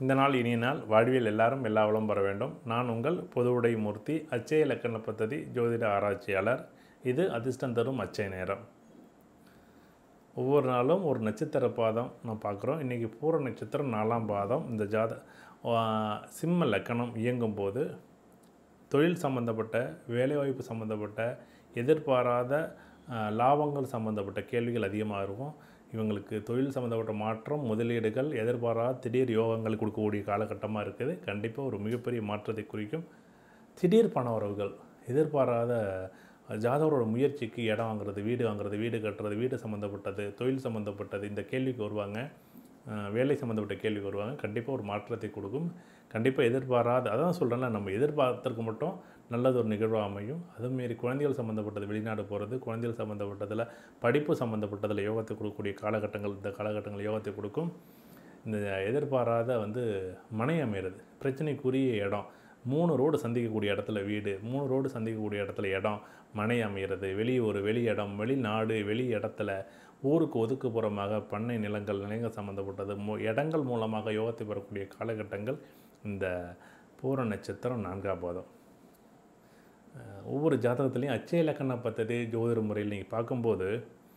இந்த நாள் இனிய நாள் வாழ்வியல் எல்லாரும் எல்லா வளம் பெற வேண்டும் நான் உங்கள் பொதுவுடை மூர்த்தி அச்சய இலக்கண பദ്ധதி ஜோதிட ஆராய்ச்சியாளர் இது அதிர்ஷ்டம் தரும் அச்சய நேரம் ஒவ்வொரு நாளும் ஒரு நட்சத்திர பாதம் நான் பார்க்குறோம் இன்றைக்கி பூர நட்சத்திரம் நாலாம் பாதம் இந்த ஜாத ஆ, சிம்ம லக்கணம் இயங்கும் போது தொழில் சம்பந்தப்பட்ட வேலைவாய்ப்பு சம்பந்தப்பட்ட எதிர்பாராத ஆ, லாபங்கள் சம்பந்தப்பட்ட கேள்விகள் அதிகமாக இருக்கும் இவங்களுக்கு தொழில் சம்மந்தப்பட்ட மாற்றம் முதலீடுகள் எதிர்பாராத திடீர் யோகங்கள் கொடுக்கக்கூடிய காலகட்டமாக இருக்குது கண்டிப்பாக ஒரு மிகப்பெரிய மாற்றத்தை குறிக்கும் திடீர் பண வரவுகள் எதிர்பாராத ஜாதகரோட முயற்சிக்கு இடம் வாங்குறது வீடு வாங்குறது வீடு கட்டுறது வீடு சம்மந்தப்பட்டது தொழில் சம்மந்தப்பட்டது இந்த கேள்விக்கு வருவாங்க அஹ் வேலை சம்மந்தப்பட்ட கேள்விக்கு வருவாங்க கண்டிப்பாக ஒரு மாற்றத்தை கொடுக்கும் கண்டிப்பாக எதிர்பாராத அதான் சொல்கிறேன்ல நம்ம எதிர்பார்த்தருக்கு மட்டும் நல்லது ஒரு நிகழ்வாக அமையும் அதுமாரி குழந்தைகள் சம்மந்தப்பட்டது வெளிநாடு போகிறது குழந்தைகள் சம்மந்தப்பட்டதில் படிப்பு சம்மந்தப்பட்டதில் யோகத்தை கொடுக்கக்கூடிய காலகட்டங்கள் இந்த காலகட்டங்கள் யோகத்தை கொடுக்கும் இந்த எதிர்பாராத வந்து மனை அமையிறது பிரச்சனைக்குரிய இடம் மூணு ரோடு சந்திக்கக்கூடிய இடத்துல வீடு மூணு ரோடு சந்திக்கக்கூடிய இடத்துல இடம் மனை அமைகிறது வெளியூர் வெளி இடம் வெளிநாடு வெளி இடத்துல ஊருக்கு ஒதுக்குப்புறமாக பண்ணை நிலங்கள் நிலங்கள் சம்மந்தப்பட்டது மு இடங்கள் மூலமாக யோகத்தை பெறக்கூடிய காலகட்டங்கள் இந்த பூர நட்சத்திரம் நான்காம் பாதம் அஹ் ஒவ்வொரு ஜாதகத்துலேயும் அச்சய இலக்கண பദ്ധதி ஜோதிட முறையில் நீங்கள் பார்க்கும்போது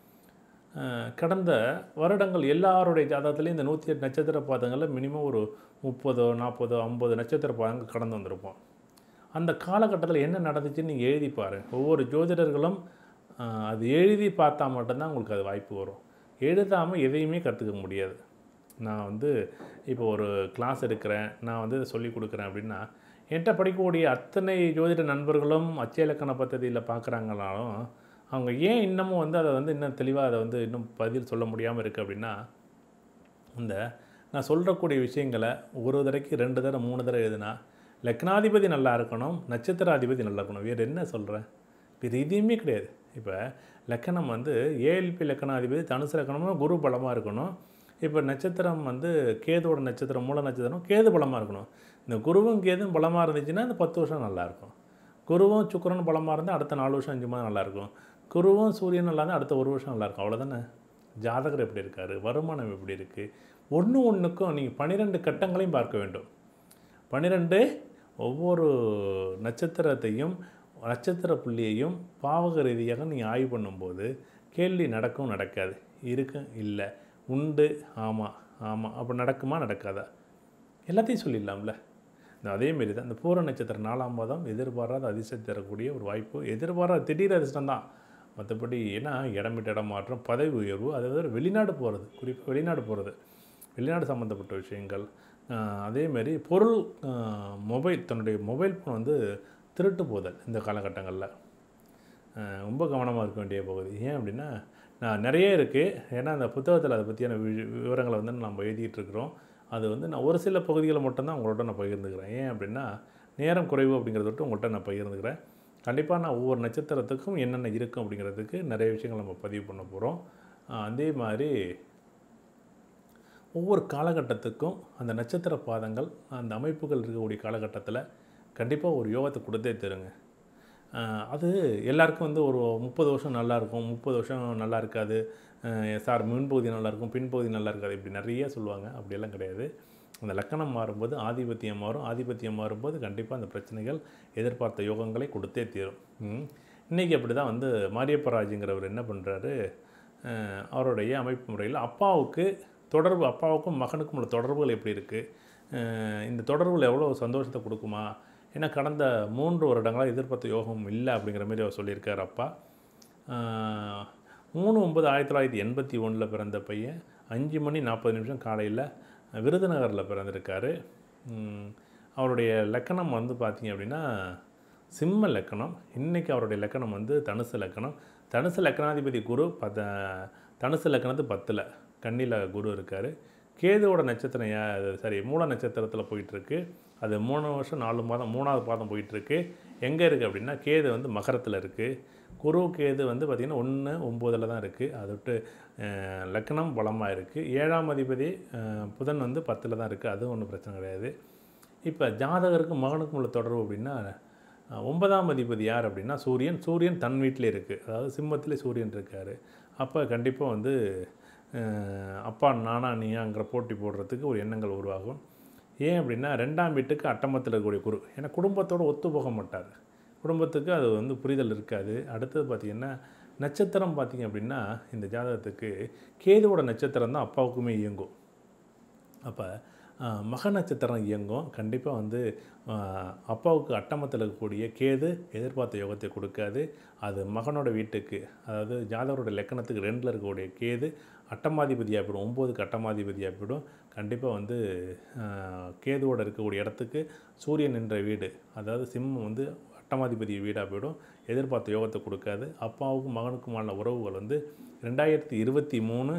அஹ் கடந்த வருடங்கள் எல்லாருடைய ஜாதகத்துலேயும் இந்த நூற்றி எட்டு நட்சத்திர பாதங்களில் மினிமம் ஒரு முப்பதோ நாற்பதோ ஐம்பது நட்சத்திர பாதங்கள் கடந்து வந்திருப்போம் அந்த காலகட்டத்தில் என்ன நடந்துச்சுன்னு நீங்கள் எழுதி பாருங்க ஒவ்வொரு ஜோதிடர்களும் அஹ், அது எழுதி பார்த்தா மட்டும்தான் உங்களுக்கு அது வாய்ப்பு வரும் எழுதாமல் எதையுமே கற்றுக்க முடியாது நான் வந்து இப்போ ஒரு கிளாஸ் எடுக்கிறேன் நான் வந்து இதை சொல்லிக் கொடுக்குறேன் அப்படின்னா என்கிட்ட படிக்கக்கூடிய அத்தனை ஜோதிட நண்பர்களும் அச்சய இலக்கண பദ്ധதியில் பார்க்குறாங்கனாலும் அவங்க ஏன் இன்னமும் வந்து அதை வந்து இன்னும் தெளிவாக அதை வந்து இன்னும் பதில் சொல்ல முடியாமல் இருக்குது அப்படின்னா இந்த நான் சொல்கிறக்கூடிய விஷயங்களை ஒரு தடவைக்கு ரெண்டு தடவை மூணு தடவை எழுதுனா லக்னாதிபதி நல்லா இருக்கணும் நட்சத்திராதிபதி நல்லா இருக்கணும் வேறு என்ன சொல்கிறேன் வேறு எதுவுமே கிடையாது இப்போ லக்கணம் வந்து ஏஎல்பி லக்கணாதிபதி தனுசு லக்கணம்னா குரு பலமாக இருக்கணும் இப்போ நட்சத்திரம் வந்து கேதுவோட நட்சத்திரம் மூல நட்சத்திரம் கேது பலமாக இருக்கணும் இந்த குருவும் கேதும் பலமாக இருந்துச்சுன்னா அந்த பத்து வருஷம் நல்லாயிருக்கும் குருவும் சுக்கிரனும் பலமாக இருந்தால் அடுத்த நாலு வருஷம் அஞ்சு மாதம் நல்லாயிருக்கும் குருவும் சூரியன் நல்லா இருந்தால் அடுத்த ஒரு வருஷம் நல்லாயிருக்கும் அவ்வளோதானே ஜாதகர் எப்படி இருக்கார் வருமானம் எப்படி இருக்குது ஒன்று ஒன்றுக்கும் நீங்கள் பன்னிரெண்டு கட்டங்களையும் பார்க்க வேண்டும் பன்னிரெண்டு ஒவ்வொரு நட்சத்திரத்தையும் நட்சத்திர புள்ளியையும் பாவக ரீதியாக நீங்கள் ஆய்வு பண்ணும்போது கேள்வி நடக்கும் நடக்காது இருக்கும் இல்லை உண்டு ஆமாம் ஆமாம் அப்போ நடக்குமா நடக்காதா எல்லாத்தையும் சொல்லிடலாம்ல இந்த அதேமாரி தான் இந்த பூர நட்சத்திரம் நாலாம் பாதம் எதிர்பாராத அதிர்ஷ்டம் தரக்கூடிய ஒரு வாய்ப்பு எதிர்பாராத திடீர் அதிர்ஷ்டம் தான் மற்றபடி ஏன்னா இடம் விட்டு இடம் மாற்றம் பதவி உயர்வு அதை தவிர வெளிநாடு போகிறது குறிப்பாக வெளிநாடு போகிறது வெளிநாடு சம்மந்தப்பட்ட விஷயங்கள் ஆஹ் அதேமாரி பொருள் ஆஹ் மொபைல் தன்னுடைய மொபைல் ஃபோன் வந்து திருட்டு போதல் இந்த காலகட்டங்களில் ஆஹ் ரொம்ப கவனமாக இருக்க வேண்டிய பகுதி ஏன் அப்படின்னா நான் நிறைய இருக்குது ஏன்னா அந்த புத்தகத்தில் அதை பற்றியான வி- விவரங்களை வந்து நம்ம எழுதிட்டு இருக்கிறோம் அது வந்து நான் ஒரு சில பகுதிகளை மட்டும்தான் உங்களோட நான் பகிர்ந்துக்கிறேன் ஏன் அப்படின்னா நேரம் குறைவு அப்படிங்கிறத விட்டு உங்கள்கிட்ட நான் பகிர்ந்துக்கிறேன் கண்டிப்பாக நான் ஒவ்வொரு நட்சத்திரத்துக்கும் என்னென்ன இருக்கும் அப்படிங்கிறதுக்கு நிறைய விஷயங்கள் நம்ம பதிவு பண்ண போகிறோம் அதே மாதிரி ஒவ்வொரு காலகட்டத்துக்கும் அந்த நட்சத்திர பாதங்கள் அந்த அமைப்புகள் இருக்கக்கூடிய காலகட்டத்தில் கண்டிப்பாக ஒரு யோகத்தை கொடுத்தே தருங்க ஆஹ் அது எல்லாருக்கும் வந்து ஒரு முப்பது வருஷம் நல்லா இருக்கும் முப்பது வருஷம் நல்லா இருக்காது ஆஹ் சார் முன்பகுதி நல்லா இருக்கும் பின்பகுதி நல்லா இருக்காது இப்படி நிறைய சொல்லுவாங்க அப்படியெல்லாம் கிடையாது அந்த லக்கணம் மாறும்போது ஆதிபத்தியம் மாறும் ஆதிபத்தியம் மாறும்போது கண்டிப்பாக அந்த பிரச்சனைகள் எதிர்பார்த்த யோகங்களை கொடுத்தே தீரும் ம். இன்னைக்கு அப்படி தான் வந்து மாரியப்பராஜுங்கிறவர் என்ன பண்ணுறாரு அவருடைய அமைப்பு முறையில் அப்பாவுக்கு தொடர்பு அப்பாவுக்கும் மகனுக்கும் உள்ள தொடர்புகள் எப்படி இருக்குது இந்த தொடர்புகள் எவ்வளோ சந்தோஷத்தை கொடுக்குமா ஏன்னா கடந்த மூன்று வருடங்களாக எதிர்பார்த்த யோகம் இல்லை அப்படிங்கிற மாதிரி அவர் சொல்லியிருக்கார் அப்பா ஆஹ், மூணு ஒன்பது ஆயிரத்தி தொள்ளாயிரத்தி எண்பத்தி ஒன்றில் பிறந்த பையன் அஞ்சு மணி நாற்பது நிமிஷம் காலையில் விருதுநகரில் பிறந்திருக்காரு உம், அவருடைய லக்கணம் வந்து பார்த்தீங்க அப்படின்னா சிம்ம லக்கணம் இன்றைக்கி அவருடைய லக்கணம் வந்து தனுசு லக்கணம் தனுசு லக்கணாதிபதி குரு பத தனுசு லக்கணத்து பத்தில் கன்னியில் குரு இருக்கார் கேதுவோட நட்சத்திரம் யா சாரி மூல நட்சத்திரத்தில் போயிட்டுருக்கு அது மூணு வருஷம் நாலு மாதம் மூணாவது பாதம் போயிட்டுருக்கு எங்கே இருக்குது அப்படின்னா கேது வந்து மகரத்தில் இருக்குது குரு கேது வந்து பார்த்திங்கன்னா ஒன்று ஒம்போதில் தான் இருக்குது அதை விட்டு அஹ், லக்னம் பலமாக இருக்குது ஏழாம் அதிபதி அஹ், புதன் வந்து பத்தில் தான் இருக்குது அதுவும் ஒன்றும் பிரச்சனை கிடையாது இப்போ ஜாதகருக்கும் மகனுக்கும் உள்ள தொடர்பு அப்படின்னா அஹ், ஒன்பதாம் அதிபதி யார் அப்படின்னா சூரியன் சூரியன் தன் வீட்டிலே இருக்குது அதாவது சிம்மத்திலே சூரியன் இருக்கார் அப்போ கண்டிப்பாக வந்து அஹ், அப்பா நானா நீயாங்கிற போட்டி போடுறதுக்கு ஒரு எண்ணங்கள் உருவாகும் ஏன் அப்படின்னா ரெண்டாம் வீட்டுக்கு அட்டமத்தில் இருக்கக்கூடிய குரு ஏன்னா குடும்பத்தோடு ஒத்து போக மாட்டார் குடும்பத்துக்கு அது வந்து புரிதல் இருக்காது அடுத்தது பார்த்திங்கன்னா நட்சத்திரம் பார்த்திங்க அப்படின்னா இந்த ஜாதகத்துக்கு கேதுவோட நட்சத்திரம் தான் அப்பாவுக்குமே இயங்கும் அப்போ மக நட்சத்திரம் இயங்கும் கண்டிப்பாக வந்து ஆஹ், அப்பாவுக்கு அட்டமத்தில் இருக்கக்கூடிய கேது எதிர்பார்த்த யோகத்தை கொடுக்காது அது மகனோட வீட்டுக்கு அதாவது ஜாதகரோட லக்கணத்துக்கு ரெண்டில் இருக்கக்கூடிய கேது அட்டமாதிபதியாக போயிடும் ஒம்போதுக்கு அட்டமாதிபதியாக போயிடும் கண்டிப்பாக வந்து ஆஹ், கேதுவோட இருக்கக்கூடிய இடத்துக்கு சூரியன் என்ற வீடு அதாவது சிம்மம் வந்து அட்டமாதிபதி வீடாக போயிடும் எதிர்பார்த்த யோகத்தை கொடுக்காது அப்பாவுக்கும் மகனுக்குமான உறவுகள் வந்து ரெண்டாயிரத்தி இருபத்தி மூணு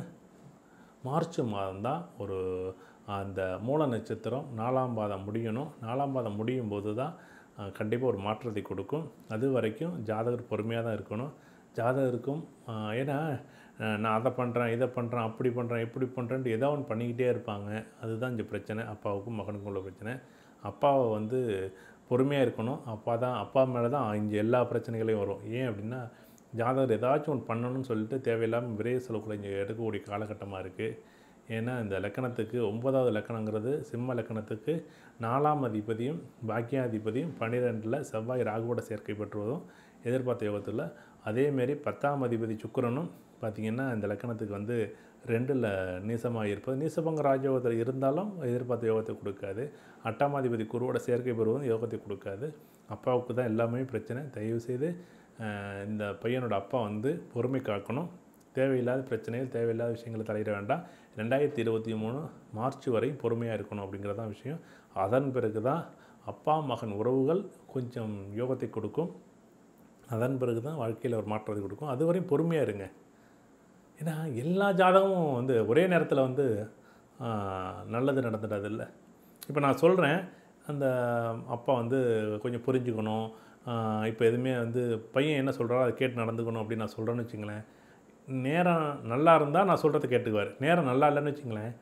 மார்ச் மாதம்தான் ஒரு அந்த மூல நட்சத்திரம் நாலாம் பாதம் முடியணும் நாலாம் பாதம் முடியும் போது தான் கண்டிப்பாக ஒரு மாற்றத்தை கொடுக்கும் அது வரைக்கும் ஜாதகர் பொறுமையாக தான் இருக்கணும் ஜாதகருக்கும் ஆஹ், ஏன்னா ஆஹ், நான் அதை பண்ணுறேன் இதை பண்ணுறேன் அப்படி பண்ணுறேன் இப்படி பண்ணுறேன்ட்டு ஏதோ ஒன்று பண்ணிக்கிட்டே இருப்பாங்க அதுதான் இங்கே பிரச்சனை அப்பாவுக்கும் மகனுக்கும் உள்ள பிரச்சனை அப்பாவை வந்து பொறுமையாக இருக்கணும் அப்பா தான் அப்பா மேலே தான் இங்கே எல்லா பிரச்சனைகளையும் வரும் ஏன் அப்படின்னா ஜாதகர் ஏதாச்சும் ஒன்று பண்ணணும்னு சொல்லிட்டு தேவையில்லாமல் விரைய செலவுக்குள்ள இங்கே எடுக்கக்கூடிய காலகட்டமாக இருக்குது ஏன்னா இந்த லக்கணத்துக்கு ஒன்பதாவது லக்கணங்கிறது சிம்ம லக்கணத்துக்கு நாலாம் அதிபதியும் பாக்கியாதிபதியும் பன்னிரெண்டில் செவ்வாய் ராகுவோட சேர்க்கை பெற்றுவதும் எதிர்பார்த்த யோகத்தில் அதேமாரி பத்தாம் அதிபதி சுக்கிரனும் பார்த்திங்கன்னா இந்த லக்கணத்துக்கு வந்து ரெண்டில் நீசமாக இருப்பது நீசபங்க ராஜயோகத்தில் இருந்தாலும் எதிர்பார்த்த யோகத்தை கொடுக்காது அட்டாமாதிபதி குருவோட சேர்க்கை பெறுவதும் யோகத்தை கொடுக்காது அப்பாவுக்கு தான் எல்லாமே பிரச்சனை தயவுசெய்து அஹ், இந்த பையனோட அப்பா வந்து பொறுமை காக்கணும் தேவையில்லாத பிரச்சனைகள் தேவையில்லாத விஷயங்களை தலையிட வேண்டாம் ரெண்டாயிரத்தி இருபத்தி மூணு மார்ச் வரை பொறுமையாக இருக்கணும் அப்படிங்கிறதான் விஷயம் அதன் பிறகு தான் அப்பா மகன் உறவுகள் கொஞ்சம் யோகத்தை கொடுக்கும் அதன் பிறகு தான் வாழ்க்கையில் ஒரு மாற்றத்தை கொடுக்கும் அது வரையும் பொறுமையாக இருங்க ஏன்னா எல்லா ஜாதகமும் வந்து ஒரே நேரத்தில் வந்து ஆஹ், நல்லது நடந்துடாது இல்லை இப்போ நான் சொல்கிறேன் அந்த அப்பா வந்து கொஞ்சம் புரிஞ்சுக்கணும் இப்போ எதுவுமே வந்து பையன் என்ன சொல்கிறாரோ அதை கேட்டு நடந்துக்கணும் அப்படின்னு நான் சொல்கிறேன்னு வச்சுங்களேன் நேரம் நல்லா இருந்தால் நான் சொல்கிறத கேட்டுக்குவார் நேரம் நல்லா இல்லைன்னு வச்சுங்களேன்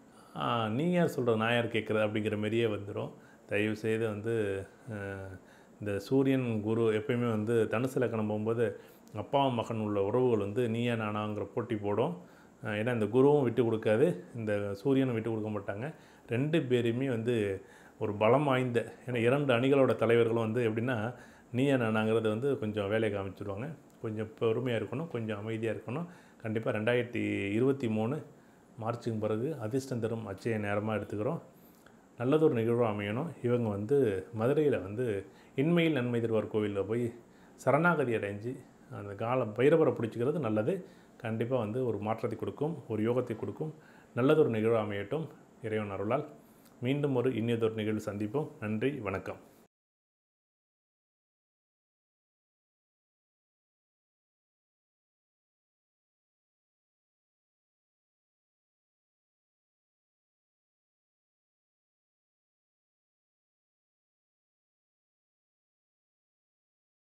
நீங்கள் யார் சொல்கிறது நான் யார் கேட்குறது அப்படிங்கிற மாரியே வந்துடும் தயவு செய்து வந்து ஆஹ், இந்த சூரியன் குரு எப்பயுமே வந்து தனுசு லக்கணம் போகும்போது அப்பா மகன் உள்ள உறவுகள் வந்து நீயா நானாங்கிற போட்டி போடும் ஆஹ், ஏன்னா இந்த குருவும் விட்டு கொடுக்காது இந்த சூரியனும் விட்டு கொடுக்க மாட்டாங்க ரெண்டு பேருமே வந்து ஒரு பலம் வாய்ந்த ஏன்னா இரண்டு அணிகளோட தலைவர்களும் வந்து எப்படின்னா நீயா நானாங்கிறது வந்து கொஞ்சம் வேலையை காமிச்சிருவாங்க கொஞ்சம் பொறுமையாக இருக்கணும் கொஞ்சம் அமைதியாக இருக்கணும் கண்டிப்பாக ரெண்டாயிரத்தி இருபத்தி மூணு மார்ச்சுக்கு பிறகு அதிர்ஷ்டம் தரும் அச்சய நேரமாக எடுத்துக்கிறோம் நல்லதொரு நிகழ்வு அமையணும் இவங்க வந்து மதுரையில் வந்து இன்மையில் நன்மை தருவார் கோவிலில் போய் சரணாகதி அடைஞ்சு அந்த காலம் பைரவரை பிடிச்சிக்கிறது நல்லது கண்டிப்பாக வந்து ஒரு மாற்றத்தை கொடுக்கும் ஒரு யோகத்தை கொடுக்கும் நல்லதொரு நிகழ்வு அமையட்டும் இறைவன் அருளால் மீண்டும் ஒரு இன்னியதொரு நிகழ்வு சந்திப்போம் நன்றி வணக்கம்